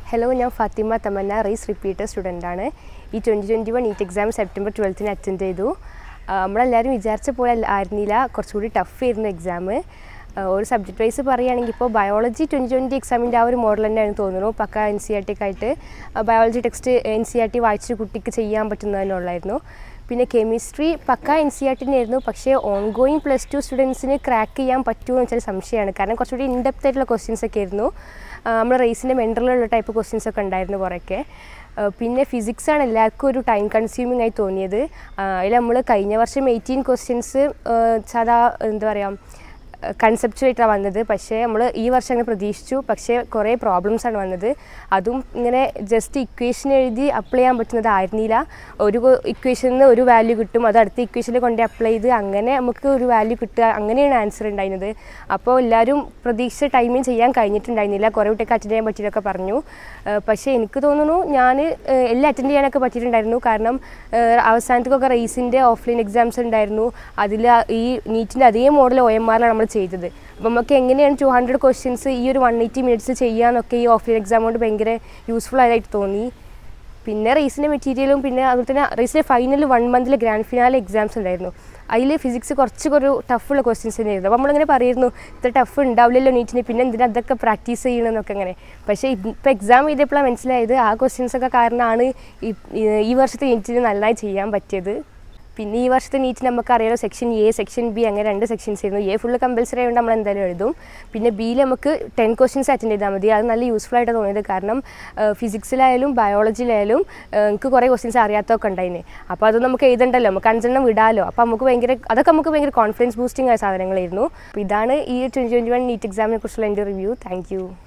hello ഞാൻ Fathima Thamanna race repeater സ്റ്റുഡൻ്റാണ് ഈ twenty twenty one NEET exam September ട്വൽത്തിന് അറ്റൻഡ് ചെയ്തു ആ, നമ്മളെല്ലാവരും വിചാരിച്ച പോലെ അല്ല- ആയിരുന്നില്ല കുറച്ചുകൂടി ടഫ് ആയിരുന്നു എക്സാം ഒരു സബ്ജക്റ്റ് വൈസ് പറയുകയാണെങ്കിൽ ഇപ്പോൾ ബയോളജി ട്വൻറ്റി ട്വൻറ്റി എക്സാമിൻ്റെ ആ ഒരു മോഡൽ തന്നെയാണ് തോന്നുന്നു പക്ക എൻ സി ആർ ടിക്ക് ആയിട്ട് biology text N C R T വായിച്ച് കുട്ടിക്ക് ചെയ്യാൻ പറ്റുന്നതിനുള്ളായിരുന്നു പിന്നെ കെമിസ്ട്രി പക്ക എൻ സി ആർ ടിനായിരുന്നു പക്ഷേ ഓൺ ഗോയിങ് പ്ലസ് ടു സ്റ്റുഡൻസിന് ക്രാക്ക് ചെയ്യാൻ പറ്റുമോ എന്ന് വെച്ചാൽ സംശയമാണ് കാരണം കുറച്ചുകൂടി ഇൻഡെപ്ത് ആയിട്ടുള്ള ക്വസ്റ്റ്യൻസ് ഒക്കെ ആയിരുന്നു നമ്മൾ റേസിൻ്റെ മെൻറ്ററിലുള്ള ടൈപ്പ് ക്വസ്റ്റ്യൻസ് ഒക്കെ ഉണ്ടായിരുന്നു കുറേയൊക്കെ ആ, പിന്നെ ഫിസിക്സ് ആണ് എല്ലാവർക്കും ഒരു ടൈം കൺസ്യൂമിങ് ആയി തോന്നിയത് അതിൽ നമ്മൾ കഴിഞ്ഞ വർഷം എയ്റ്റീൻ ക്വസ്റ്റ്യൻസ് സാധാ എന്താ പറയുക കൺസെപ്റ്റുമായിട്ടാണ് വന്നത് പക്ഷേ നമ്മൾ ഈ വർഷം അങ്ങനെ പ്രതീക്ഷിച്ചു പക്ഷേ കുറേ പ്രോബ്ലംസ് ആണ് വന്നത് അതും ഇങ്ങനെ ജസ്റ്റ് ഇക്വേഷൻ എഴുതി അപ്ലൈ ചെയ്യാൻ പറ്റുന്നത് ആയിരുന്നില്ല ഒരു ഇക്വേഷനിൽ ഒരു വാല്യൂ കിട്ടും അത് അടുത്ത ഇക്വേഷനിൽ കൊണ്ട് അപ്ലൈ ചെയ്ത് അങ്ങനെ നമുക്ക് ഒരു വാല്യൂ കിട്ടുക അങ്ങനെയാണ് ആൻസർ ഉണ്ടായിരുന്നത് അപ്പോൾ എല്ലാവരും പ്രതീക്ഷിച്ച ടൈമിൽ ചെയ്യാൻ കഴിഞ്ഞിട്ടുണ്ടായിരുന്നില്ല കുറേ കുട്ടിയൊക്കെ അറ്റൻഡ് ചെയ്യാൻ പറ്റിയിട്ടൊക്കെ പറഞ്ഞു ആ, പക്ഷേ എനിക്ക് തോന്നുന്നു ഞാൻ എല്ലാം അറ്റൻഡ് ചെയ്യാനൊക്കെ പറ്റിയിട്ടുണ്ടായിരുന്നു കാരണം ആ, അവസാനത്തേക്കൊക്കെ റേസിൻ്റെ ഓഫ്ലൈൻ എക്സാംസ് ഉണ്ടായിരുന്നു അതിൽ ഈ നീറ്റിൻ്റെ അതേ മോഡൽ ഒ എം ആറിലാണ് നമ്മൾ ചെയ്തത് അപ്പോൾ നമുക്ക് എങ്ങനെയാണ് ടു ഹൺഡ്രഡ് ക്വസ്റ്റ്യൻസ് ഈ ഒരു വൺ എയ്റ്റി മിനിറ്റ്സ് ചെയ്യാന്നൊക്കെ ഈ ഓഫ്ലൈൻ എക്സാം കൊണ്ട് ഭയങ്കര യൂസ്ഫുൾ ആയിട്ട് തോന്നി പിന്നെ റേസിൻ്റെ മെറ്റീരിയലും പിന്നെ അതുപോലെ തന്നെ റേസിൻ്റെ ഫൈനൽ വൺ മന്തിൽ ഗ്രാൻഡ് ഫിനാലെ എക്സാംസ് ഉണ്ടായിരുന്നു അതിൽ ഫിസിക്സ് കുറച്ച് ഒരു ടഫുള്ള ക്വസ്റ്റ്യൻസ് തന്നെയായിരുന്നു അപ്പോൾ നമ്മളിങ്ങനെ പറയുന്നു ഇത്ര ടഫ് ഉണ്ടാവില്ലല്ലോ നീറ്റിന് പിന്നെ എന്തിനാ അതൊക്കെ പ്രാക്ടീസ് ചെയ്യണമെന്നൊക്കെ അങ്ങനെ പക്ഷേ ഇപ്പോൾ എക്സാം ചെയ്തപ്പോഴാണ് മനസ്സിലായത് ആ ക്വസ്റ്റ്യൻസ് ഒക്കെ കാരണമാണ് ഈ ഈ വർഷത്തെ നീറ്റിന് നന്നായി ചെയ്യാൻ പറ്റിയത് പിന്നെ ഈ വർഷത്തെ നീറ്റ് നമുക്കറിയാലോ സെക്ഷൻ എ സെക്ഷൻ ബി അങ്ങനെ രണ്ട് സെക്ഷൻസ് ആയിരുന്നു എ ഫുള്ള് കമ്പൽസറി ആയതുകൊണ്ട് നമ്മൾ എന്തായാലും എഴുതും പിന്നെ ബിയിൽ നമുക്ക് ടെൻ ക്വസ്റ്റ്യൻസ് അറ്റൻഡ് ചെയ്താൽ മതി അത് നല്ല യൂസ്ഫുൾ ആയിട്ട് തോന്നിയത് കാരണം ഫിസിക്സിലായാലും ബയോളജിയിലായാലും എനിക്ക് കുറേ ക്വസ്റ്റ്യൻസ് അറിയാത്തതൊക്കെ ഉണ്ടായിന് അപ്പോൾ അത് നമുക്ക് എഴുതണ്ടല്ലോ നമുക്ക് അഞ്ചെണ്ണം വിടാലോ അപ്പോൾ നമുക്ക് ഭയങ്കര അതൊക്കെ നമുക്ക് ഭയങ്കര കോൺഫിഡൻസ് ബൂസ്റ്റിംഗ് ആയ സാധനങ്ങളായിരുന്നു അപ്പോൾ ഇതാണ് ഈ ട്വൻറ്റി ട്വൻറ്റി വൺ നീറ്റ് എക്സാമിനെ കുറിച്ചുള്ള എൻ്റെ റിവ്യൂ താങ്ക് യു